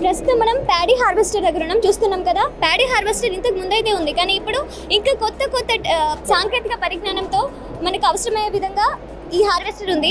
ప్రస్తుతం మనం paddy harvester దగ్గర ఉన్నాం చూస్తున్నాం కదా ప్యాడీ హార్వెస్టర్ ఇంతకు ముందైతే ఉంది కానీ ఇప్పుడు ఇంకా కొత్త కొత్త ఆ, సాంకేతిక పరిజ్ఞానంతో మనకు అవసరమయ్యే విధంగా ఈ హార్వెస్టర్ ఉంది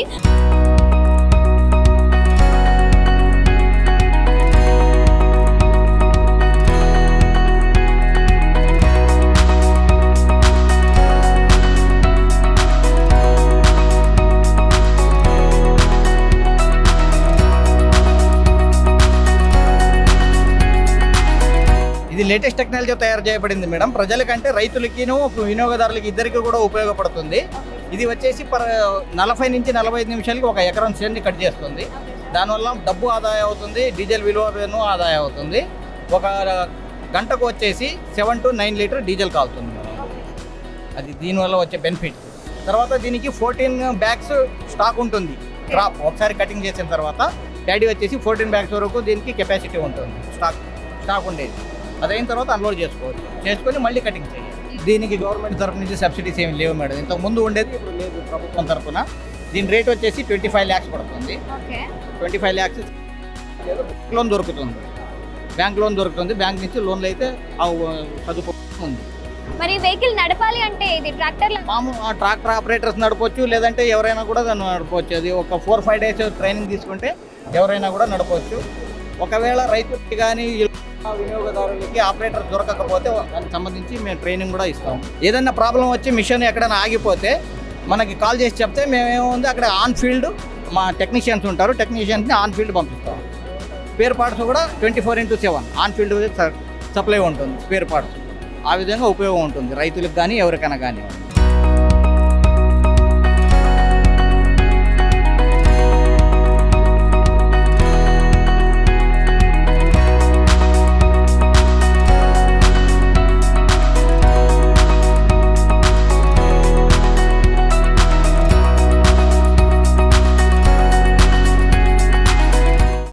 ఇది లేటెస్ట్ టెక్నాలజీ తయారు చేయబడింది మేడం ప్రజలకంటే రైతులకిను వినియోగదారులకి ఇద్దరికి కూడా ఉపయోగపడుతుంది ఇది వచ్చేసి పర్ నలభై నుంచి నలభై ఐదు నిమిషాలకి ఒక ఎకరం చేన్ని కట్ చేస్తుంది దానివల్ల డబ్బు ఆదాయం అవుతుంది డీజిల్ విలువను ఆదాయం అవుతుంది ఒక గంటకు వచ్చేసి seven to nine litre diesel కాలుతుంది మేడం అది దీనివల్ల వచ్చే బెనిఫిట్ తర్వాత దీనికి ఫోర్టీన్ బ్యాగ్స్ స్టాక్ ఉంటుంది క్రాప్ ఒకసారి కటింగ్ చేసిన తర్వాత డాడీ వచ్చేసి ఫోర్టీన్ బ్యాగ్స్ వరకు దీనికి కెపాసిటీ ఉంటుంది స్టాక్ స్టాక్ ఉండేది అదైన తర్వాత అన్లోడ్ చేసుకోవచ్చు చేసుకొని మళ్ళీ కటింగ్ చేయాలి దీనికి గవర్నమెంట్ తరఫు నుంచి సబ్సిడీస్ ఏమి లేవు మేడం ఇంతకు ముందు ఉండేది ఇప్పుడు లేదు ప్రభుత్వం తరఫున దీని రేట్ వచ్చేసి ట్వంటీ ఫైవ్ ల్యాక్స్ పడుతుంది okay twenty five lakhs loan దొరుకుతుంది బ్యాంక్ లోన్ దొరుకుతుంది బ్యాంక్ నుంచి లోన్లు అయితే ఆ సదుపాయం ఉంది మరి వెహికల్ నడపాలి అంటే ఇది ట్రాక్టర్ల మామూలు ఆ ట్రాక్టర్ ఆపరేటర్స్ నడపొచ్చు లేదంటే ఎవరైనా కూడా దాన్ని నడపవచ్చు అది ఒక ఫోర్ ఫైవ్ డేస్ ట్రైనింగ్ తీసుకుంటే ఎవరైనా కూడా నడపవచ్చు ఒకవేళ రైతులకి కానీ వినియోగదారులకి ఆపరేటర్ దొరకకపోతే దానికి సంబంధించి మేము ట్రైనింగ్ కూడా ఇస్తాం ఏదైనా ప్రాబ్లం వచ్చి మిషన్ ఎక్కడైనా ఆగిపోతే మనకి కాల్ చేసి చెప్తే మేమేముంది అక్కడ ఆన్ ఫీల్డ్ మా టెక్నీషియన్స్ ఉంటారు టెక్నీషియన్స్ని ఆన్ ఫీల్డ్ పంపిస్తాం స్పేర్ పార్ట్స్ కూడా twenty four into seven on field supply ఉంటుంది స్పేర్ పార్ట్స్ ఆ విధంగా ఉపయోగం ఉంటుంది రైతులకు కానీ ఎవరికైనా కానివ్వండి